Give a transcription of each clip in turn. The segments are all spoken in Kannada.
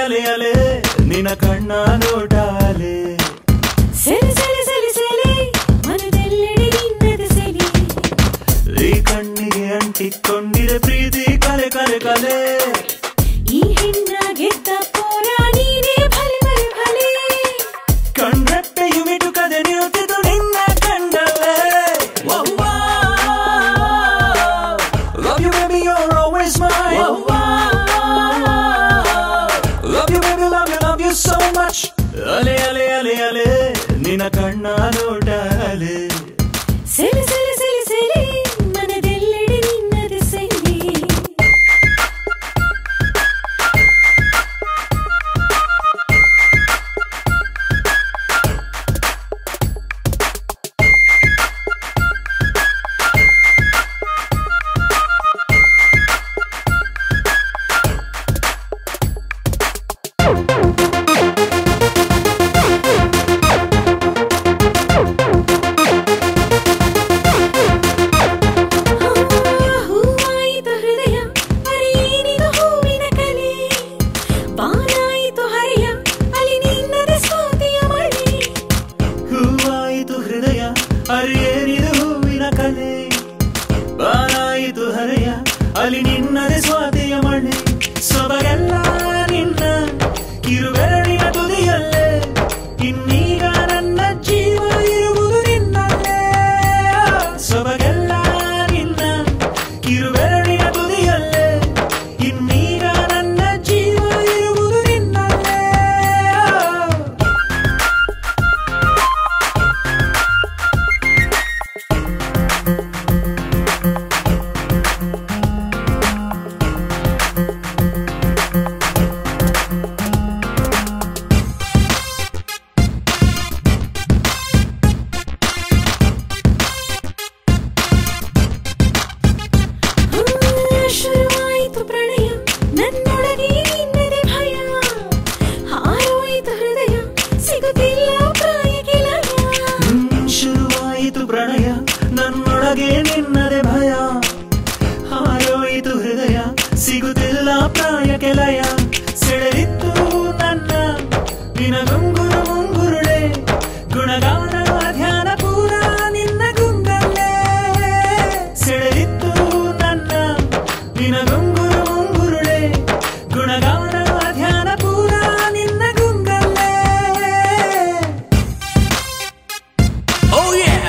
ಅಲೆ ಅಲೆ ನಿನ್ನ ಕಣ್ಣ ನೋಟ ಅಲೆ ಸೆಲೆ ಸೆಲೆ ಸೆಲೆ ಸೆಲೆ ಮನದೆಲ್ಲೆಡೆ ನಿನ್ನದು ಸೆಲೆ ಈ ಕಣ್ಣಿಗೆ ಅಂಟಿಕೊಂಡಿದೆ ಪ್ರೀತಿ ಕಲೆ ಕಲೆ ಕಲೆ ಈ ಹೆಣ್ಣ ಗೆದ್ದ ಪೋರ ನೀನೇ ಭಲೆ ಭಲೆ ಭಲೆ ಕಣ್ರೆಪ್ಪೆಯು ಮಿಟುಕದೆ ನಿಂತಿತು ನಿನ್ನ ಕಂಡಲ್ಲೇ Love you baby you're always mine Love you baby love you love you so much ಅಲೆ ಅಲೆ ಅಲೆ ಅಲೆ ನಿನ್ನ ಕಣ್ಣ ನೋಟ ಅಲೆ ಸೆಲೆ ಸೆಲೆ ಸೆಲೆ ಸೆಲೆ ಮನದೆಲ್ಲೆಡೆ ನಿನ್ನದು ಸೆಲೆ ಹೂವಾಯಿತು ಹೃದಯ ಅರೇನಿದು ಹೂವಿನ ಕಲೆ ಬಾನಾಯಿತು ಹರೆಯ ಅಲ್ಲಿ ನಿನ್ನದ ಸ್ವಾತಿಯ ಮಳೆ ಹೂವಾಯಿತು ಹೃದಯ ಅರಿಯೇರಿದು ಹೂವಿನ ಕಲೆ ಬಾರಾಯಿತು ಹರೆಯ ಅಲ್ಲಿ ನಿನ್ನದೆ ಸ್ವಾತಿಯ ಮಳೆ ಸೊಬಗೆಲ್ಲ ನಿನ್ನ ಕಿರುಬೆರಳಿನ ತುದಿಯಲ್ಲೇ ಇನ್ನೀಗ ನನ್ನ ಜೀವ ಇರುವುದು ನಿನ್ನಲ್ಲೇ ಸೊಬಗೆಲ್ಲ ನಿನ್ನ ಕಿರುಬೆರಳಿನ ತುದಿಯಲ್ಲೇ ಇನ್ನೀಗ ನನ್ನ ಜೀವ ಇರುವುದು ನಿನ್ನಲ್ಲೇ ಶುರುವಾಯಿತು ಪ್ರಣಯ ನನ್ನೊಳಗೆ ನಿನ್ನದೆ ಭಯ ಹಾರೋಯಿತು ಹೃದಯ ಸಿಗುತ್ತಿಲ್ಲ ಪ್ರಾಯಕ್ಕೆ ಲಯ ಹ್ಮ್, ಶುರುವಾಯಿತು ಪ್ರಣಯ ನನ್ನೊಳಗೆ ನಿನ್ನದೆ ಭಯ ಹಾರೋಯಿತು ಹೃದಯ ಸಿಗುತ್ತಿಲ್ಲ ಪ್ರಾಯ ಕೆಲಯ ಸೆಳೆದಿತ್ತು ನನ್ನ ನಿನ ಗುಂಗುರು ಮುಂಗುರುಳೆ ಗುಣಗಾನ ಧ್ಯಾನ ಪೂರ ನಿನ್ನ ಗುಂಗಲ್ಲೇ ಸೆಳೆದಿತ್ತು ನನ್ನ ನಿನ ಗುಂಗುರು ಮುಂಗುರುಳೆ ಗುಣಗಾನ ಧ್ಯಾನ ಪೂರ ನಿನ್ನ ಗುಂಗಲ್ಲೇ Oh yeah!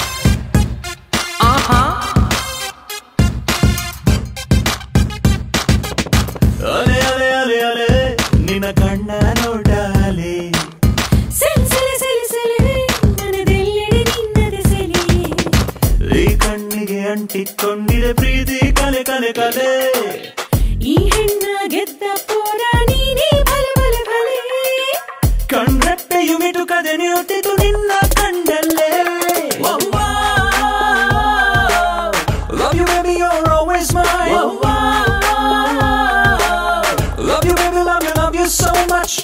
ಅಲೆ ಅಲೆ ಅಲೆ ಅಲೆ ನಿನ್ನ ಕಣ್ಣ ನೋಟ ಅಲೆ ಸೆಲೆ ಸೆಲೆ ಸೆಲೆ ಸೆಲೆ ಮನದೆಲ್ಲೆಡೆ ನಿನ್ನದೆ ಸೆಲೆ ಈ ಕಣ್ಣಿಗೆ ಅಂಟಿಕೊಂಡಿದೆ ಪ್ರೀತಿ ಕಲೆ ಕಲೆ ಕಲೆ ಈ ಹೆಣ್ಣ ಗೆದ್ದ ಪೋರ ನೀನೇ ಭಲೆ ಭಲೆ ಭಲೆ ಕಣ್ರೆಪ್ಪೆಯು ಮಿಟುಕದೆ ನಿಂತಿತು ನಿನ್ನ ಕಂಡಲ್ಲೇ Love you baby you're always mine Love you baby love you love you so much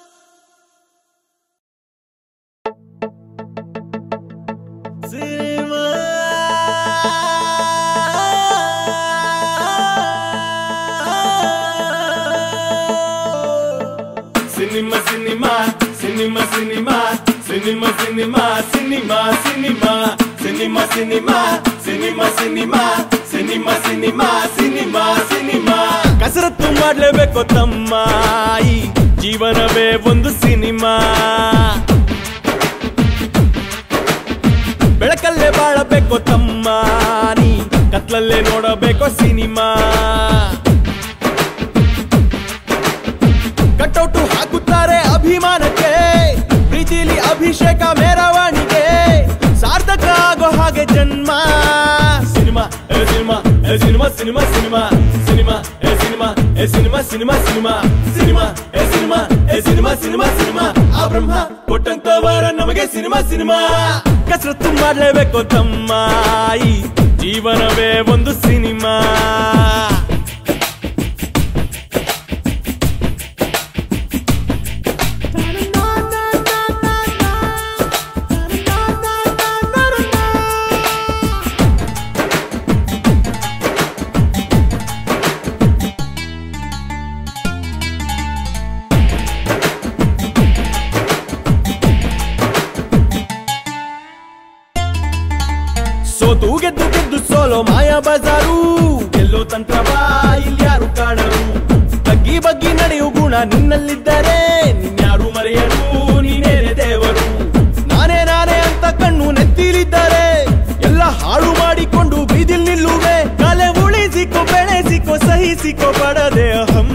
Cinema, cinema, cinema, cinema, cinema, cinema, cinema, cinema, cinema, cinema, cinema, cinema, cinema, cinema, cinema, cinema. ಕಸರತ್ತು ಮಾಡ್ಲೇಬೇಕು ತಮ್ಮ ಈ ಜೀವನವೇ ಒಂದು ಸಿನಿಮಾ ಬೆಳಕಲ್ಲೇ ಬಾಳಬೇಕು ತಮ್ಮ ನೀ ಕತ್ಲಲ್ಲೇ ನೋಡಬೇಕು ಸಿನಿಮಾ ಕಟೌಟು ಹಾಕುತ್ತಾರೆ ಅಭಿಮಾನಕ್ಕೆ ಪ್ರೀತಿಲಿ ಅಭಿಷೇಕ ಮೆರವಣಿಗೆ ಸಾರ್ಥಕ ಆಗೋ ಹಾಗೆ ಜನ್ಮ ಸಿನಿಮಾ ಏ ಸಿನಿಮಾ ಏ ಸಿನಿಮಾ ಸಿನಿಮಾ ಸಿನಿಮಾ ಸಿನಿಮಾ ಏ ಸಿನಿಮಾ ಏ ಸಿನಿಮಾ ಸಿನಿಮಾ ಸಿನಿಮಾ ಸಿನಿಮಾ ಏ ಸಿನಿಮಾ ಏ ಸಿನಿಮಾ ಸಿನಿಮಾ ಸಿನಿಮಾ ಆ ಬ್ರಹ್ಮ ಕೊಟ್ಟಂತವರ ನಮಗೆ ಸಿನಿಮಾ ಸಿನಿಮಾ ಕಸರತ್ತು ಮಾಡ್ಲೇಬೇಕು ತಮ್ಮ ಈ ಜೀವನವೇ ಒಂದು ಸಿನಿಮಾ ಸೋತು ಗೆದ್ದು ಗೆದ್ದು ಸೋಲೋ ಮಾಯಾ ಬಜಾರು ಎಲ್ಲೋ ತಂತ್ರವಾ ಇಲ್ಯಾರು ಕಾಣರು ತಗ್ಗಿ ಬಗ್ಗಿ ನಡೆಯು ಗುಣ ನಿನ್ನಲ್ಲಿದ್ದರೆ ನಿನ್ಯಾರು ಮರೆಯರು ನೀನೇನೆ ದೇವರು ನಾನೇ ನಾನೇ ಅಂತ ಕಣ್ಣು ನೆತ್ತಿಲಿದ್ದಾರೆ ಎಲ್ಲ ಹಾಳು ಮಾಡಿಕೊಂಡು ಬೀದಿಲ್ ನಿಲ್ಲುವೆ ಕಲೆ ಉಳಿಸಿಕೊ ಬೆಳೆಸಿಕೊ ಸಹಿಸಿಕೊ ಪಡದೆ ಅಹಂ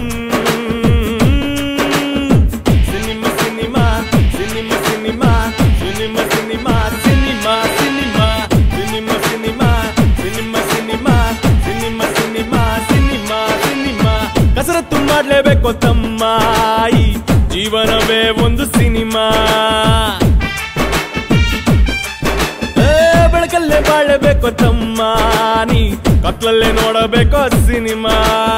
cinema cinema cinema cinema cinema cinema cinema cinema cinema cinema cinema cinema cinema cinema cinema cinema ಕಸರತ್ತು ಮಾಡ್ಲೇಬೇಕು ತಮ್ಮ ಈ ಜೀವನವೇ ಒಂದು ಸಿನಿಮಾ ಏ, ಬೆಳಕಲ್ಲೇ ಬಾಳಬೇಕು ತಮ್ಮ ನೀ ಕತ್ಲಲ್ಲೇ ನೋಡಬೇಕು ಸಿನಿಮಾ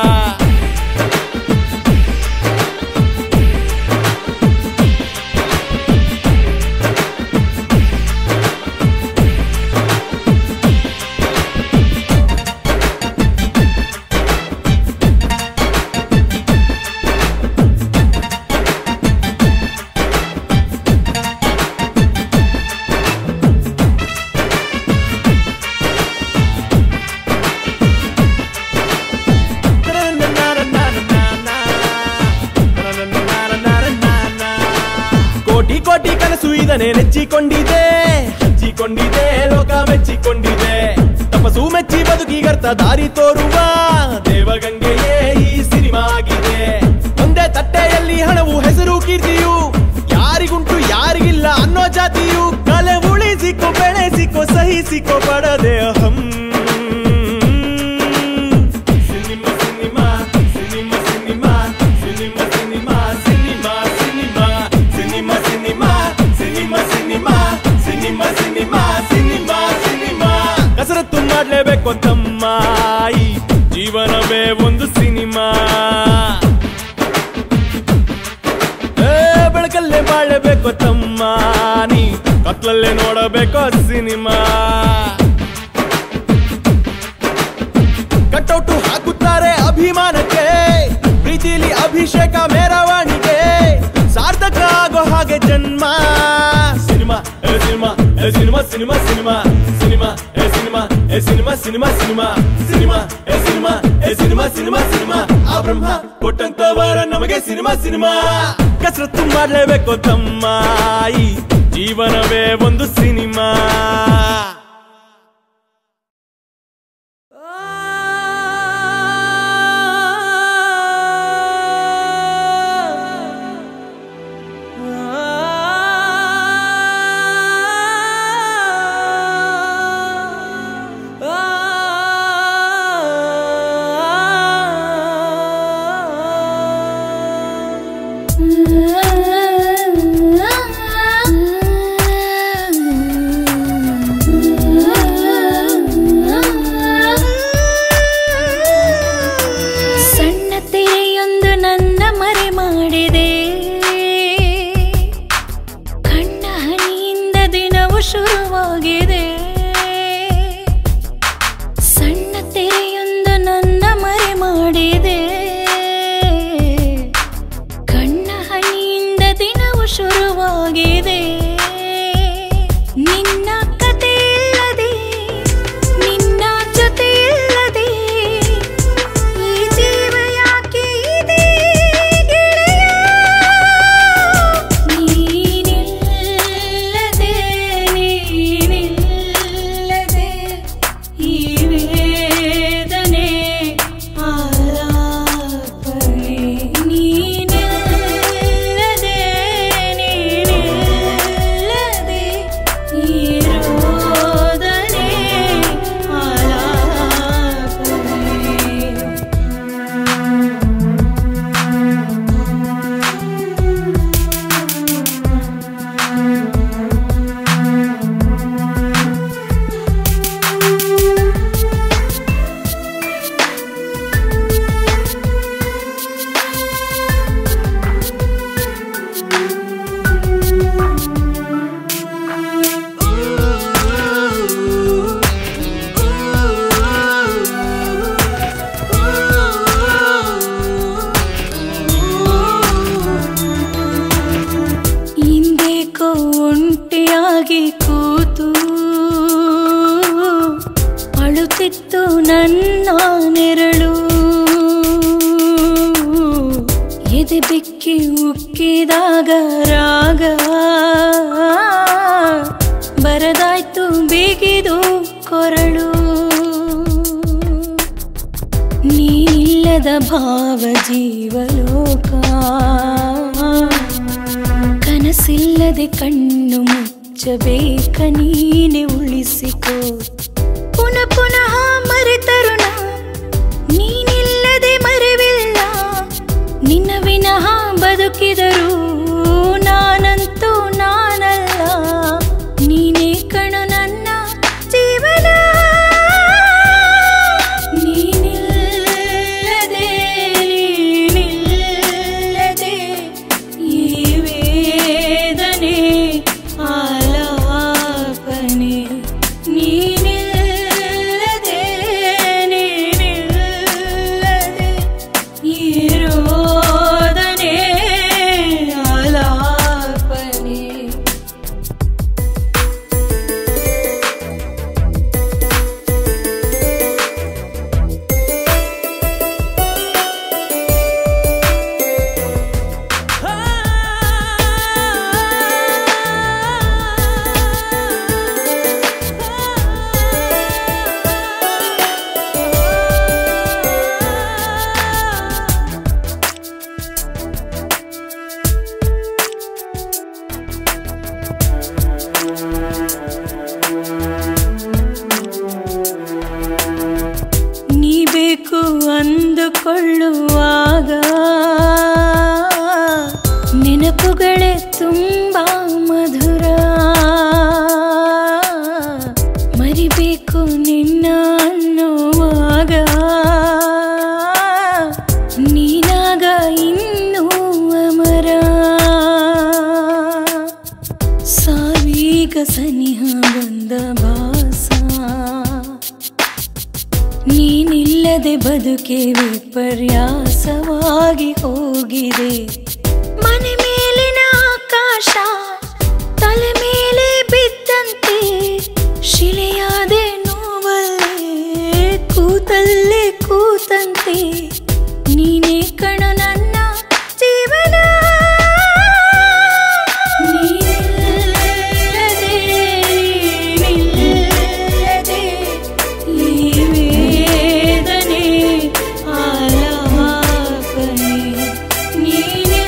ಕೋಟಿ ಕೋಟಿ ಕನಸು ಇದನೆ ನೆಚ್ಚಿಕೊಂಡಿದೆ ಹಚ್ಚಿಕೊಂಡಿದೆ ಲೋಕ ಮೆಚ್ಚಿಕೊಂಡಿದೆ ತಪಸ್ಸು ಮೆಚ್ಚಿ ಬದುಕಿಗರ್ಥ ದಾರಿ ತೋರುವ ದೇವಗಂಗೆಯೇ ಈ ಸಿನಿಮಾ ಆಗಿದೆ ಒಂದೇ ತಟ್ಟೆಯಲ್ಲಿ ಹಣವು ಹೆಸರು ಕೀರ್ತಿಯು ಯಾರಿಗುಂಟು ಯಾರಿಗಿಲ್ಲ ಅನ್ನೋ ಜಾತಿಯು ಕಲೆ ಉಳಿಸಿಕೊ ಬೆಳೆಸಿಕೊ ಸಹಿಸಿಕೊ ಪಡದೆ ಅಹಂ cinema cinema cinema cinema cinema cinema cinema cinema cinema cinema cinema cinema cinema cinema cinema cinema ಕಸರತ್ತು ಮಾಡ್ಲೇಬೇಕು ತಮ್ಮ ಈ ಜೀವನವೇ ಒಂದು ಸಿನಿಮಾ ಏ, ಬೆಳಕಲ್ಲೇ ಬಾಳಬೇಕು ತಮ್ಮ ನೀ ಕತ್ಲಲ್ಲೇ ನೋಡಬೇಕು ಸಿನಿಮಾ ಕಟೌಟು ಹಾಕುತ್ತಾರೆ ಅಭಿಮಾನಕ್ಕೆ ಪ್ರೀತಿಲಿ ಅಭಿಷೇಕ ಮೆರವಣಿಗೆ ಸಾರ್ಥಕ ಆಗೋ ಹಾಗೆ ಜನ್ಮ ಸಿನಿಮಾ ಏ ಸಿನಿಮಾ ಏ ಸಿನಿಮಾ ಸಿನಿಮಾ ಸಿನಿಮಾ ಸಿನಿಮಾ ಏ ಸಿನಿಮಾ ಏ ಸಿನಿಮಾ ಸಿನಿಮಾ ಸಿನಿಮಾ ಸಿನಿಮಾ ಏ ಸಿನಿಮಾ ಏ ಸಿನಿಮಾ ಸಿನಿಮಾ ಸಿನಿಮಾ ಆ ಬ್ರಹ್ಮ ಕೊಟ್ಟಂತವರ ನಮಗೆ ಸಿನಿಮಾ ಸಿನಿಮಾ ಕಸರತ್ತು ಮಾಡ್ಲೇಬೇಕು ತಮ್ಮ ಈ ಜೀವನವೇ ಒಂದು ಸಿನಿಮಾ ಸಣ್ಣ ತೆರೆಯೊಂದು ನನ್ನ ಮರೆ ಮಾಡಿದೆ ಕಣ್ಣ ಹನಿಯಿಂದ ದಿನವು ಶುರುವಾಗಿದೆ ಸಣ್ಣ ತೆರೆಯೊಂದು ನನ್ನ ಮರೆ ಮಾಡಿದೆ ಕಣ್ಣ ಹನಿಯಿಂದ ದಿನವು ಶುರುವಾಗಿದೆ ನಿನ್ನ ಕತೆ ಇಲ್ಲದೆ ನಿನ್ನ ಜೊತೆ ಇಲ್ಲದೆ ಈ ಜೀವ ಯಾಕೆ ಇದೆ ಗೆಳೆಯ ನೀನಿಲ್ಲದೆ ನೀನಿಲ್ಲದೆ ಈ ವೇದನೆ ಆಲಾಪನೆ ನೀನಿಲ್ಲದೆ ನೀನಿಲ್ಲದೆ ಈ ರೋದನೆ ಆಲಾಪನೆ ಹಿಂದೇಕೋ ಒಂಟಿಯಾಗಿ ಕೂತು ಅಳುತ್ತಿತ್ತು ನನ್ನ ನೆರಳು ಎದೆ ಬಿಕ್ಕಿ ಉಕ್ಕಿದಾಗ ರಾಗ ಬರದಾಯ್ತು ಬಿಗಿದು ಕೊರಳು ನೀನಿಲ್ಲದ ಭಾವ ಜೀವಲೋಕ ಕನಸಿಲ್ಲದೆ ಕಣ್ಣು ಮುಚ್ಚಬೇಕ ನೀನೆ ಉಳಿಸಿಕೋ ಪುನಃ ಪುನಃ ಮರೆತರುಣ ನೀನಿಲ್ಲದೆ ಮರೆವಿಲ್ಲ ನಿನ್ನ ವಿನಃ ಬದುಕಿದರು ನಾನಂತೂ ನಾನಲ್ಲ ನೀನೇ ಕಣು ನನ್ನ ಜೀವನ ನೀನಿಲ್ಲದೆ ನೀನಿಲ್ಲದೆ ಈ ವೇದನೆ ಆಲಾಪನೆ ನೀನಿಲ್ಲದೆ ನೀನಿಲ್ಲದೆ ಈ ರೋದನೆ ಆಲಾಪನೆ ನೀ ಬೇಕು ಅಂದುಕೊಳ್ಳುವಾಗ ನೆನಪುಗಳೇ ತುಂಬ ಮಧುರ ಮರಿಬೇಕು ನಿನ್ನ ಅನ್ನುವಾಗ ನೀನಾಗ ಇನ್ನೂ ಅಮರ ಸಾವಿಗ ಸನಿಹ ಬಂದ ಭಾಸ ನೀನಿಲ್ಲದೆ ಬದುಕೆ ವಿಪರ್ಯಾಸವಾಗಿ ಹೋಗಿದೆ ಮನೆ ಮೇಲಿನ ಆಕಾಶ ತಲೆ ಮೇಲೆ ಬಿದ್ದಂತೆ ಶಿಲೆಯಾದೆ ನೋವಲ್ಲೇ ಕೂತಲ್ಲೇ ಕೂತಂತೆ ನೀನೇ ಕಣು ನನ್ನ ಜೀವನ ನೀನಿಲ್ಲದೆ ನೀನಿಲ್ಲದೆ ಈ ವೇದನೆ ಆಲಾಪನೆ ನೀನೇ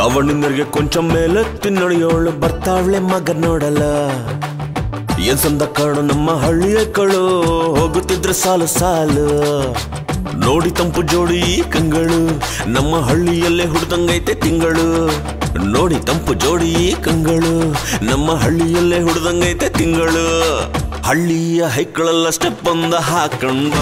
ದಾವಣಿಂದರಿಗೆ ಕೊಂಚ ಮೇಲೆ ತಿನ್ನಡಿಯೋಳು ಬರ್ತಾವಳೆ ಮಗ ನೋಡಲ್ಲ ಏನ್ ಸಂದ ಕಾಣು ನಮ್ಮ ಹಳ್ಳಿಯ ಕಳು ಹೋಗುತ್ತಿದ್ರೆ ಸಾಲು ಸಾಲು ನೋಡಿ ತಂಪು ಜೋಡಿ ಈ ಕಂಗಳು ನಮ್ಮ ಹಳ್ಳಿಯಲ್ಲೇ ಹುಡ್ದಂಗೈತೆ ತಿಂಗಳು ನೋಡಿ ತಂಪು ಜೋಡಿ ಈ ಕಂಗಳು ನಮ್ಮ ಹಳ್ಳಿಯಲ್ಲೇ ಹುಡ್ದಂಗೈತೆ ತಿಂಗಳು ಹಳ್ಳಿಯ ಹೈಕಳೆಲ್ಲ ಸ್ಟೆಪ್ ಒಂದ ಹಾಕಂಡ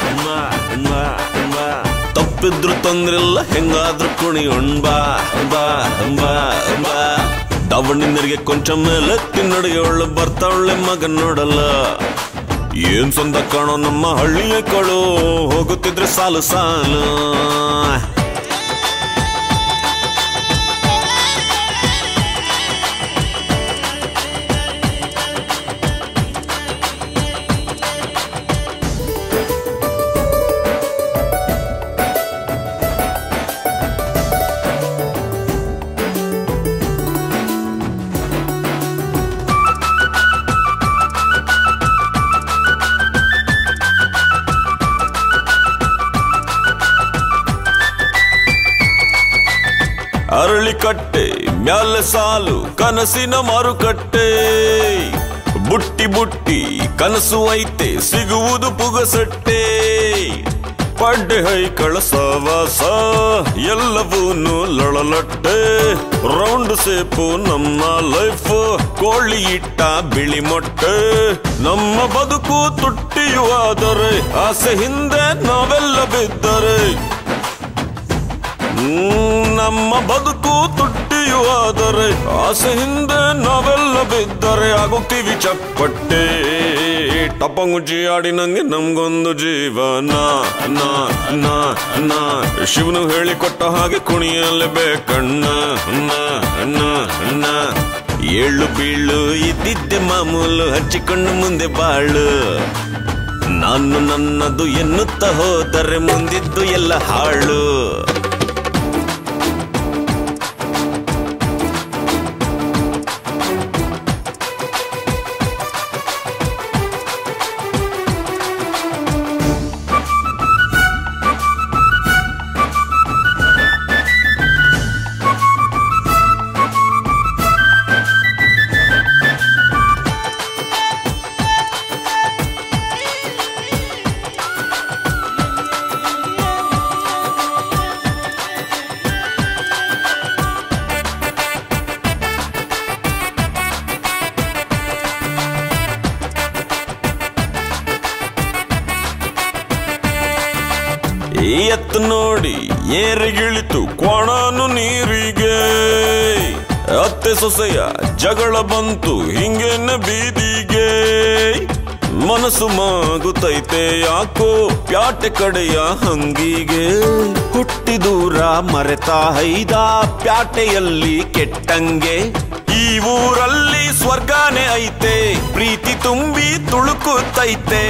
ತಪ್ಪಿದ್ರು ತೊಂದ್ರಿಲ್ಲ ಹೆಂಗಾದ್ರೂ ಕುಣಿಯೋಣ್ ಬಾ ಬಾ ಬಾ ಬಾ ದಾವಣಿಂದರಿಗೆ ಕೊಂಚ ಮೇಲೆ ತಿನ್ನಡಿಯೋಳು ಬರ್ತಾವಳೆ ಮಗ ನೋಡಲ್ಲ ಏನ್ ಸಂದ ಕಾಣೋ ನಮ್ಮ ಹಳ್ಳಿಯ ಕಳು ಹೋಗುತ್ತಿದ್ರೆ ಸಾಲು ಸಾಲು ಅರಳಿ ಕಟ್ಟೆ ಮ್ಯಾಲೆ ಸಾಲು ಕನಸಿನ ಮಾರುಕಟ್ಟೆ ಬುಟ್ಟಿ ಬುಟ್ಟಿ ಕನಸು ಐತೆ ಸಿಗುವುದು ಪುಗಸಟ್ಟೆ ಪಡ್ಡೆ ಹೈಕಳ ಸವಾಸ ಎಲ್ಲವೂನು ಲೊಳಲಟ್ಟೆ ರೌಂಡ್ ಸೇಪು ನಮ್ಮ ಲೈಫ್ ಕೋಳಿ ಇಟ್ಟ ಬಿಳಿ ಮೊಟ್ಟೆ ನಮ್ಮ ಬದುಕು ತುಟ್ಟಿಯೂ ಆದರೆ ಆಸೆ ಹಿಂದೆ ನಾವೆಲ್ಲ ಬಿದ್ದರೆ ಹ್ಮ್, ನಮ್ಮ ಬದುಕು ತುಟ್ಟಿಯೂ ಆದರೆ ಆಸೆ ಹಿಂದೆ ನಾವೆಲ್ಲ ಬಿದ್ದರೆ ಆಗುತ್ತೀವಿ ಚಪ್ಪಟ್ಟೆ ಟಪಂಗುಜಿ ಆಡಿ ನಂಗೆ ನಮ್ಗೊಂದು ಜೀವನ ನಾ ನಾ ನಾ ಶಿವನು ಹೇಳಿಕೊಟ್ಟ ಹಾಗೆ ಕುಣಿಯಲೇಬೇಕಣ್ಣ ನಾ ನಾ ನಾ ಏಳು ಬೀಳು ಇದ್ದಿದ್ದೆ ಮಾಮೂಲು ಹಚ್ಚಿಕೊಂಡು ಮುಂದೆ ಬಾಳು ನಾನು ನನ್ನದು ಎನ್ನುತ್ತಾ ಹೋದರೆ ಮುಂದಿದ್ದು ಎಲ್ಲ ಹಾಳು ಈ ಎತ್ತು ನೋಡಿ ಏರಿಗಿಳಿತು ಕೊಣನು ನೀರಿಗೆ ಅತ್ತೆ ಸೊಸೆಯ ಜಗಳ ಬಂತು ಹಿಂಗೇನೆ ಬೀದಿಗೆ ಮನಸ್ಸು ಮಾಗುತ್ತೈತೆ ಯಾಕೋ ಪ್ಯಾಟೆ ಕಡೆಯ ಹಂಗಿಗೆ ಹುಟ್ಟಿ ದೂರ ಮರೆತ ಹೈದ ಪ್ಯಾಟೆಯಲ್ಲಿ ಕೆಟ್ಟಂಗೆ ಈ ಊರಲ್ಲಿ ಸ್ವರ್ಗಾನೇ ಐತೆ ಪ್ರೀತಿ ತುಂಬಿ ತುಳುಕುತ್ತೈತೆ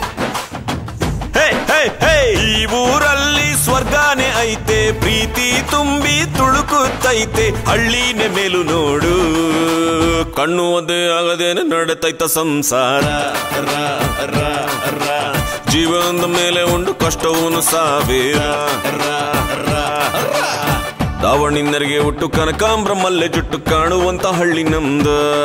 ಹೇ ಹೇ ಹೇ ಈ ಊರಲ್ಲಿ ಸ್ವರ್ಗಾನೇ ಐತೆ ಪ್ರೀತಿ ತುಂಬಿ ತುಳುಕುತ್ತೈತೆ ಹಳ್ಳಿನೇ ಮೇಲು ನೋಡು ಕಣ್ಣು ಒದ್ದೆ ಆಗದೇನೆ ನಡೆತೈತ ಸಂಸಾರ ರ, ರ, ರ. ಜೀವನದ ಮೇಲೆ ಉಂಡು ಕಷ್ಟವೂನು ಸಾವಿರ ರ, ರ, ರ. ದಾವಣಿಂದರಿಗೆ ಹುಟ್ಟು ಕನಕಾಂಬ್ರ ಮಲ್ಲೆ ಜುಟ್ಟು ಕಾಣುವಂತ ಹಳ್ಳಿ ನಮ್ದ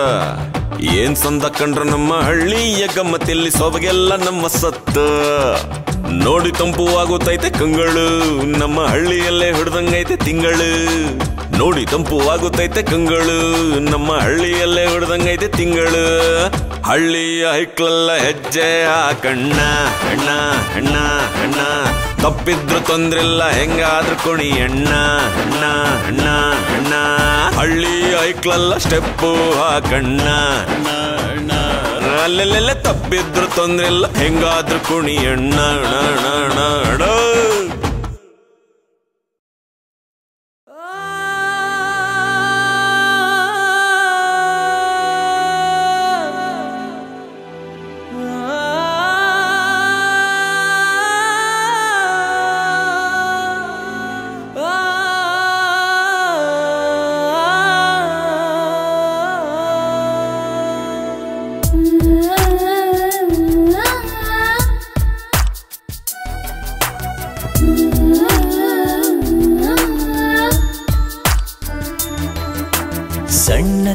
ಏನ್ ಸಂದ ಕಂಡ್ರ ನಮ್ಮ ಹಳ್ಳಿಯ ಗಮ್ಮತ್ತಿಲ್ಲಿ ಸೊಬಗೆಲ್ಲ ನಮ್ಮ ಸತ್ತ ನೋಡಿ ತಂಪು ಆಗುತ್ತೈತೆ ಕಂಗಳು ನಮ್ಮ ಹಳ್ಳಿಯಲ್ಲೇ ಹಿಡ್ದಂಗೈತೆ ತಿಂಗಳು ನೋಡಿ ತಂಪು ಆಗುತ್ತೈತೆ ಕಂಗಳು ನಮ್ಮ ಹಳ್ಳಿಯಲ್ಲೇ ಹಿಡ್ದಂಗೈತೆ ತಿಂಗಳು ಹಳ್ಳಿಯ ಹೈಕ್ಲೆಲ್ಲ ಹೆಜ್ಜೆ ಹಾಕಣ್ಣ ಅಣ್ಣ ಅಣ್ಣ ಅಣ್ಣ ತಪ್ಪಿದ್ರು ತೊಂದ್ರಿಲ್ಲ ಹೆಂಗಾದ್ರೂ ಕುಣಿ ಅಣ್ಣ ಅಣ್ಣ ಅಣ್ಣ ಅಣ್ಣ ಹಳ್ಳಿ ಐಕ್ಲೆಲ್ಲ ಸ್ಟೆಪ್ಪು ಹಾಕಣ್ಣ ಅಣ್ಣ ಅಣ್ಣ ಅಲ್ಲೆಲ್ಲೆಲ್ಲ ತಪ್ಪಿದ್ರು ತೊಂದ್ರೆ ಇಲ್ಲ ಹೆಂಗಾದ್ರೂ ಕುಣಿ ಅಣ್ಣ ಅಣ್ಣ ಅಣ್ಣ ಅಣ್ಣ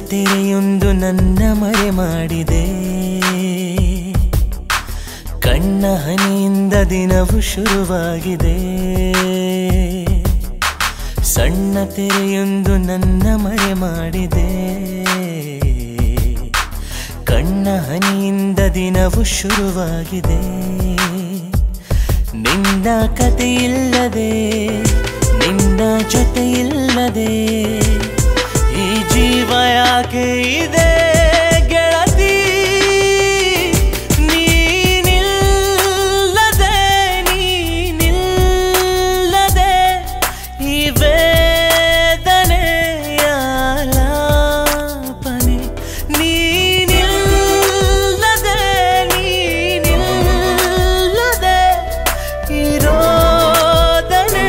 ತೆರೆಯೊಂದು ನನ್ನ ಮರೆ ಮಾಡಿದೆ ಕಣ್ಣ ಹನಿಯಿಂದ ದಿನವು ಶುರುವಾಗಿದೆ ಸಣ್ಣ ತೆರೆಯೊಂದು ನನ್ನ ಮರೆ ಮಾಡಿದೆ ಕಣ್ಣ ಹನಿಯಿಂದ ದಿನವು ಶುರುವಾಗಿದೆ ನಿನ್ನ ಕತೆ ಇಲ್ಲದೆ ನಿನ್ನ ಜೊತೆ ಇಲ್ಲದೆ ಈ ಜೀವ ಯಾಕೆ ಇದೆ ಗೆಳತಿ ನೀನಿಲ್ಲದೆ ನೀನಿಲ್ಲದೆ ಈ ವೇದನೆಯ ಲಾಪನೆ ನೀನಿಲ್ಲದೆ ನೀನಿಲ್ಲದೆ ಇರೋದನೆ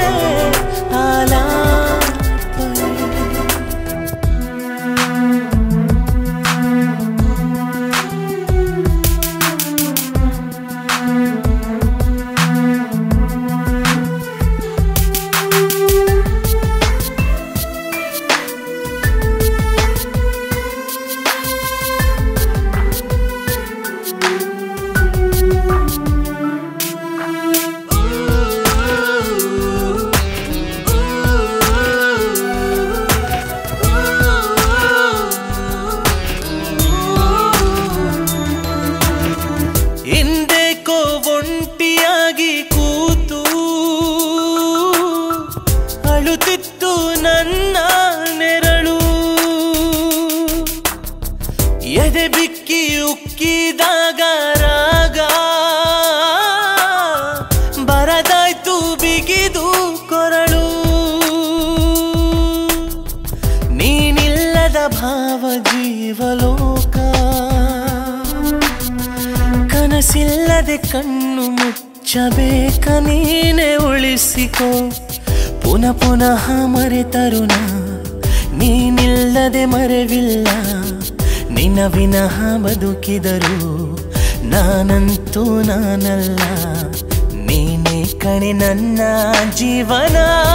ಆಲಾಪನೆ ಹಿಂದೆಕೋ ಒಂಟಿಯಾಗಿ ಕೂತು ಅಳುತ್ತಿತ್ತು ನನ್ನ ನೆರಳು ಎದೆ ಬಿಕ್ಕಿ ಉಕ್ಕಿದಾಗ ರಾಗ ಬರದಾಯ್ತು ಬಿಗಿದು ಕೊರಳು ನೀನಿಲ್ಲದ ಭಾವ ಜೀವಲೋಕ ಕನಸಿಲ್ಲದೆ ಕಣ್ಣು ಮುಚ್ಚಬೇಕ ನೀನೆ ಉಳಿಸಿಕೋ ಪುನಃ ಪುನಃ ಮರೆತರುಣ ನೀನಿಲ್ಲದೆ ಮರೆವಿಲ್ಲ ನಿನ್ನ ವಿನಃ ಬದುಕಿದರು ನಾನಂತೂ ನಾನಲ್ಲ ನೀನೇ ಕಣೆ ನನ್ನ ಜೀವನ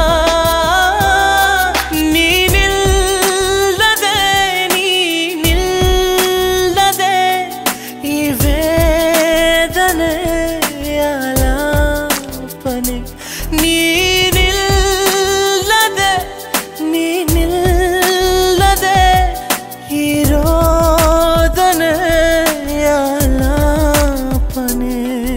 ನೀನಿಲ್ಲದೆ ನೀನಿಲ್ಲದೆ ಈ ವೇದನೆಯ ಲಾಪನೆ ನೀನಿಲ್ಲದೆ ನೀನಿಲ್ಲದೆ ಇರೋದನೆಯ ಲಾಪನೆ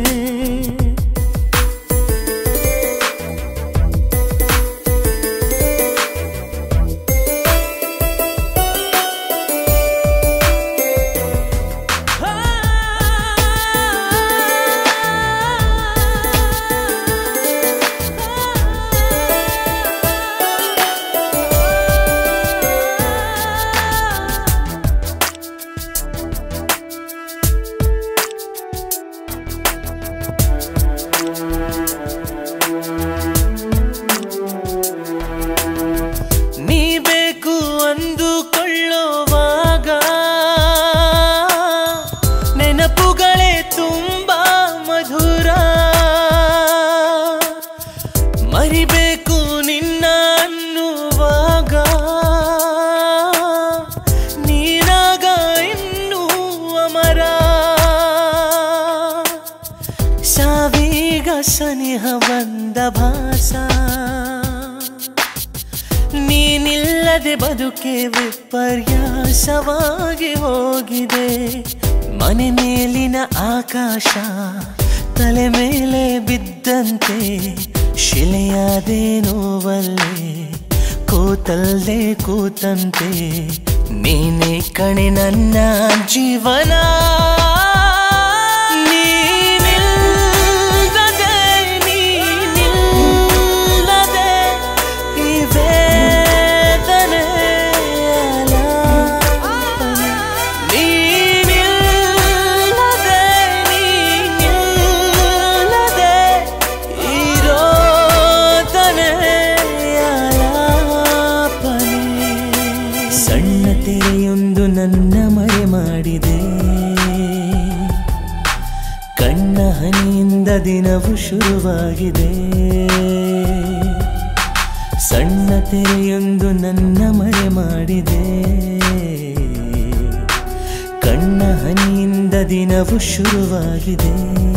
ನೀ ಬೇಕು ಅಂದುಕೊಳ್ಳುವಾಗ ನೆನಪುಗಳೇ ತುಂಬ ಮಧುರ ಮರಿಬೇಕು ನಿನ್ನ ಅನ್ನುವಾಗ ನೀನಾಗ ಇನ್ನೂ ಅಮರ ಸಾವಿಗ ಸನಿಹ ಬಂದ ಭಾಸ ನೀನಿಲ್ಲದೆ ಬದುಕೆ ವಿಪರ್ಯಾಸವಾಗಿ ಹೋಗಿದೆ ಮನೆ ಮೇಲಿನ ಆಕಾಶ ತಲೆ ಮೇಲೆ ಬಿದ್ದಂತೆ ಶಿಲೆಯಾದೆ ನೋವಲ್ಲೇ ಕೂತಲ್ಲೇ ಕೂತಂತೆ ನೀನೇ ಕಣೆ ನನ್ನ ಜೀವನ ನೀನಿಲ್ಲದೆ ನೀನಿಲ್ಲದೆ ಈ ವೇದನೆಯ ಲಾಪನೆ. ನೀನಿಲ್ಲದೆ ನೀನಿಲ್ಲದೆ ಇರೋದನೆಯ ಲಾಪನೆ. ಸಣ್ಣ ತೆರೆಯೊಂದು ನನ್ನ ಮರೆ ಮಾಡಿದೆ ಕಣ್ಣ ಹನಿಯಿಂದ ದಿನವು ಶುರುವಾಗಿದೆ ಸಣ್ಣ ತೆರೆಯೊಂದು ನನ್ನ ಮರೆ ಮಾಡಿದೆ ದಿನವು ಶುರುವಾಗಿದೆ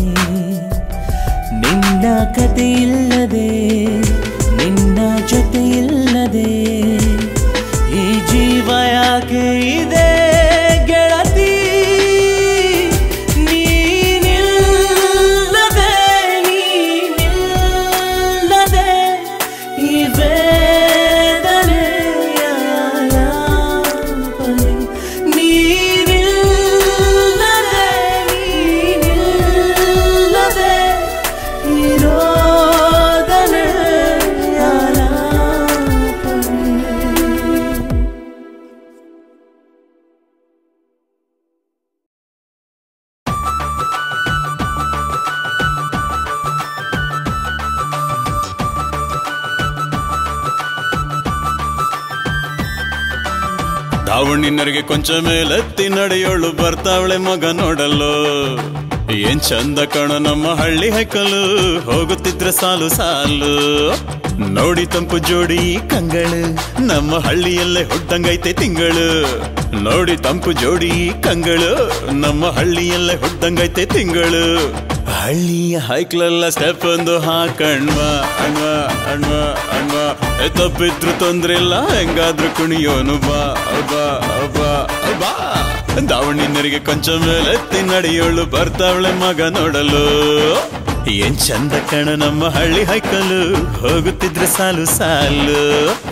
ನಿನ್ನ ಕತೆ ಇಲ್ಲದೆ ನಿನ್ನ ಜೊತೆ ಇಲ್ಲದೆ ಈ ಜೀವ ಯಾಕೆ ಇದೆ ಗೆಳತಿ ನೀನಿಲ್ಲದೆ ನೀನಿಲ್ಲದೆ ಈ ವೇದನೆಯ ಯಾಪನೆ ನೀನಿಲ್ಲದೆ ನೀನಿಲ್ಲದೆ ಈ ರೋದನೆಯ ಯಾಪನೆ ದಾವಣಿನರಿಗೆ ಕೊಂಚ ಮೇಲೆತ್ತಿ ನಡೆಯೋಳು ಬರ್ತಾವಳೆ ಮಗ ನೋಡಲು ಏನ್ ಚಂದ ಕಣ ನಮ್ಮ ಹಳ್ಳಿ ಹೆಕ್ಕಲು ಹೋಗುತ್ತಿದ್ರೆ ಸಾಲು ಸಾಲು ನೋಡಿ ತಂಪು ಜೋಡಿ ಈ ಕಂಗಳು ನಮ್ಮ ಹಳ್ಳಿಯಲ್ಲೇ ಹುಟ್ಟಂಗೈತೆ ತಿಂಗಳು ನೋಡಿ ತಂಪು ಜೋಡಿ ಈ ಕಂಗಳು ನಮ್ಮ ಹಳ್ಳಿಯಲ್ಲೇ ಹುಟ್ಟಂಗೈತೆ ತಿಂಗಳು ಹಳ್ಳಿಯ ಹೈಕ್ಲೆಲ್ಲ ಸ್ಟೆಪ್ ಒಂದು ಹಾಕಣ್ವಾ ಅಣ್ವಾ ಅಣ್ವಾ ಅಣ್ವಾ ಎ ತಪ್ಪಿದ್ರು ತೊಂದ್ರೆ ಇಲ್ಲ ಹೆಂಗಾದ್ರೂ ಕುಣಿಯೋನು ಬಾ ಬಾ ಬಾ ಬಾ ದಾವಣಿನರಿಗೆ ಕೊಂಚ ಮೇಲೆತ್ತಿ ನಡೆಯೋಳು ಬರ್ತಾವಳೆ ಮಗ ನೋಡಲು ಏನ್ ಚಂದ ಕಣ ನಮ್ಮ ಹಳ್ಳಿ ಹೈಕಲು ಹೋಗುತ್ತಿದ್ರೆ ಸಾಲು ಸಾಲು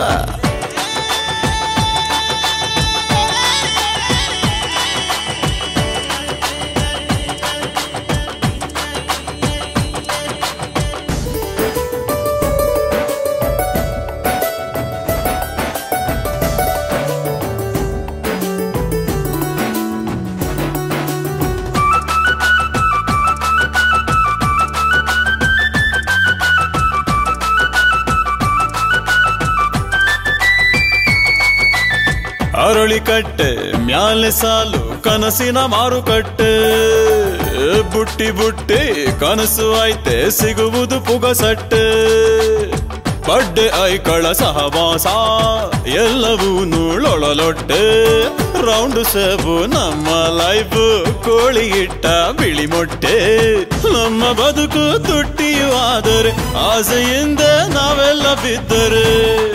ಅರಳಿ ಕಟ್ಟೆ ಮ್ಯಾಲೆ ಸಾಲು ಕನಸಿನ ಮಾರುಕಟ್ಟೆ ಬುಟ್ಟಿ ಬುಟ್ಟಿ ಕನಸು ಐತೆ ಸಿಗುವುದು ಪುಗಸಟ್ಟೆ ಬಡ್ಡೆ ಐಕಳ ಸಹವಾಸ ಎಲ್ಲವೂ ನೂಳೊಳಲೊಟ್ಟೆ ರೌಂಡ್ ಸೇಬು ನಮ್ಮ ಲೈಫ್ ಕೋಳಿ ಇಟ್ಟ ಬಿಳಿ ಮೊಟ್ಟೆ ನಮ್ಮ ಬದುಕು ತುಟ್ಟಿಯು ಆದರೆ ಆಸೆಯಿಂದ ನಾವೆಲ್ಲ ಬಿದ್ದರೆ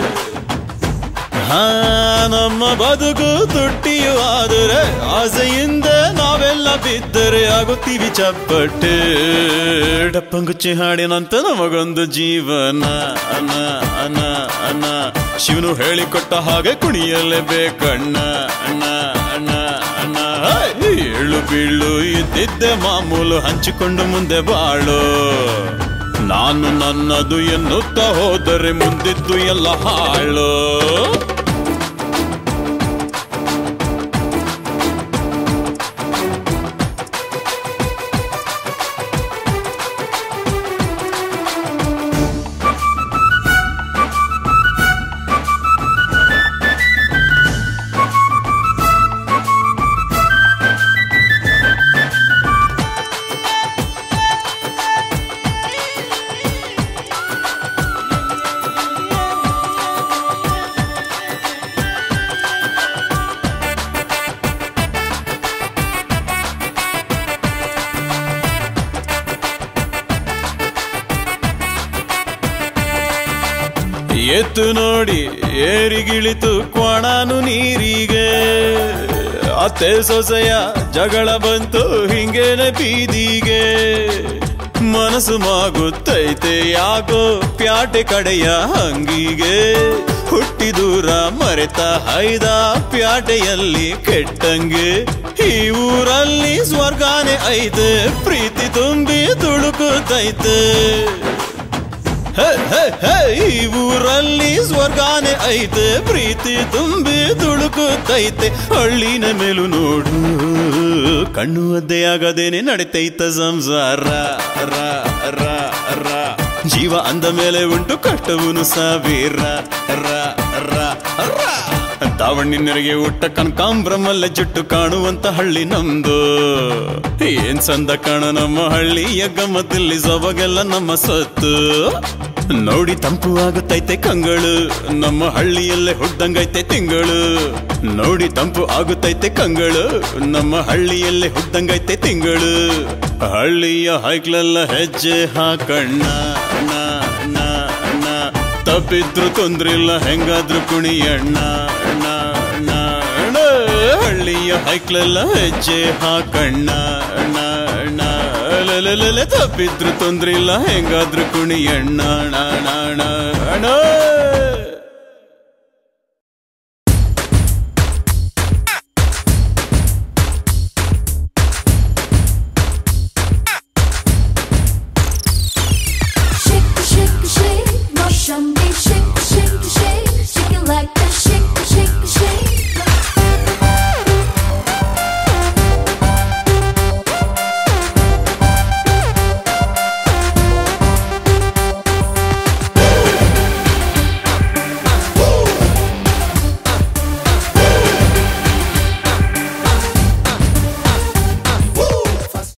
ಹಾ ನಮ್ಮ ಬದುಕು ತುಟ್ಟಿಯು ಆದರೆ ಆಸೆಯಿಂದ ನಾವೆಲ್ಲ ಬಿದ್ದರೆ ಆಗುತ್ತೀವಿ ಚಪ್ಪಟ್ಟೆ ಡಪ್ಪಂಗುಚ್ಚಿ ಹಾಡಿನಂತ ನಮಗೊಂದು ಜೀವನ ಅನ ಅನ ಅನ ಶಿವನು ಹೇಳಿಕೊಟ್ಟ ಹಾಗೆ ಕುಣಿಯಲೇ ಬೇಕಣ್ಣ ಅಣ್ಣ ಅಣ್ಣ ಅಣ್ಣ ಹೇ! ಏಳು ಬೀಳು ಇದ್ದಿದ್ದೆ ಮಾಮೂಲು ಹಂಚಿಕೊಂಡು ಮುಂದೆ ಬಾಳು ನಾನು ನನ್ನದು ಎನ್ನುತ್ತಾ ಹೋದರೆ ಮುಂದಿದ್ದು ಎಲ್ಲ ಹಾಳು ಎತ್ತು ನೋಡಿ ಏರಿಗಿಳಿತು ಕೊಣಾನು ನೀರಿಗೆ ಅತ್ತೆ ಸೊಸೆಯ ಜಗಳ ಬಂತು ಹಿಂಗೇನೆ ಬೀದಿಗೆ ಮನಸ್ಸು ಮಾಗುತ್ತೈತೆ ಯಾಕೋ ಪ್ಯಾಟೆ ಕಡೆಯ ಹಂಗಿಗೆ ಹುಟ್ಟಿ ದೂರ ಮರೆತ ಹೈದ ಪ್ಯಾಟೆಯಲ್ಲಿ ಕೆಟ್ಟಂಗೆ ಈ ಊರಲ್ಲಿ ಸ್ವರ್ಗಾನೆ ಐತೆ ಪ್ರೀತಿ ತುಂಬಿ ತುಳುಕುತ್ತೈತೆ ಹೇ, ಹೇ, ಹೇ, ಈ ಊರಲ್ಲಿ ಸ್ವರ್ಗಾನೆ ಐತೆ ಪ್ರೀತಿ ತುಂಬಿ ತುಳುಕುತ್ತೈತೆ ಹಳ್ಳಿನ ಮೇಲೂ ನೋಡು ಕಣ್ಣು ಒದ್ದೆ ಆಗದೇನೆ ನಡಿತೈತ ಸಂಸಾರ ರ, ರ, ರ. ಜೀವ ಅಂದ ಮೇಲೆ ಉಂಟು ಕಷ್ಟವನು ಸಾವಿರ ರ, ರ, ರ. ದಾವಣಿ ನೆರೆಗೆ ಊಟ ಕನಕಾಂಬ್ರಮಲ್ಲ ಜುಟ್ಟು ಕಾಣುವಂತ ಹಳ್ಳಿ ನಮ್ದು ಏನ್ ಚಂದ ಕಾಣ ನಮ್ಮ ಹಳ್ಳಿಯ ಗಮ್ಮದಲ್ಲಿ ಸೊಬಗೆಲ್ಲ ನಮ್ಮ ಸೊತ್ತು ನೋಡಿ ತಂಪು ಆಗುತ್ತೈತೆ ಕಂಗಳು ನಮ್ಮ ಹಳ್ಳಿಯಲ್ಲೇ ಹುಡ್ದಂಗೈತೆ ತಿಂಗಳು ನೋಡಿ ತಂಪು ಆಗುತ್ತೈತೆ ಕಂಗಳು ನಮ್ಮ ಹಳ್ಳಿಯಲ್ಲೇ ಹುಡ್ದಂಗೈತೆ ತಿಂಗಳು ಹಳ್ಳಿಯ ಹೈಕ್ಲೆಲ್ಲ ಹೆಜ್ಜೆ ಹಾಕಣ್ಣ ನಾ, ನಾ, ನಾ. ತಪ್ಪಿದ್ರು ತೊಂದ್ರಿಲ್ಲ ಹೆಂಗಾದ್ರು ಕುಣಿಯಣ್ಣ ಅಣ್ಣ, ಅಣ್ಣ, ಅಣ್ಣ. ಹಳ್ಳಿಯ ಹೈಕ್ಲೆಲ್ಲ ಹೆಜ್ಜೆ ಹಾಕಣ್ಣ ಅಣ್ಣ, ಅಣ್ಣ. ಲಲಲಲ, ತಪ್ಪಿದ್ರು ತೊಂದ್ರಿಲ್ಲ ಹೆಂಗಾದ್ರು ಕುಣಿಯಣ್ಣ ಅಣ್ಣ, ಅಣ್ಣ, ಅಣ್ಣ, ಅಣ್ಣ.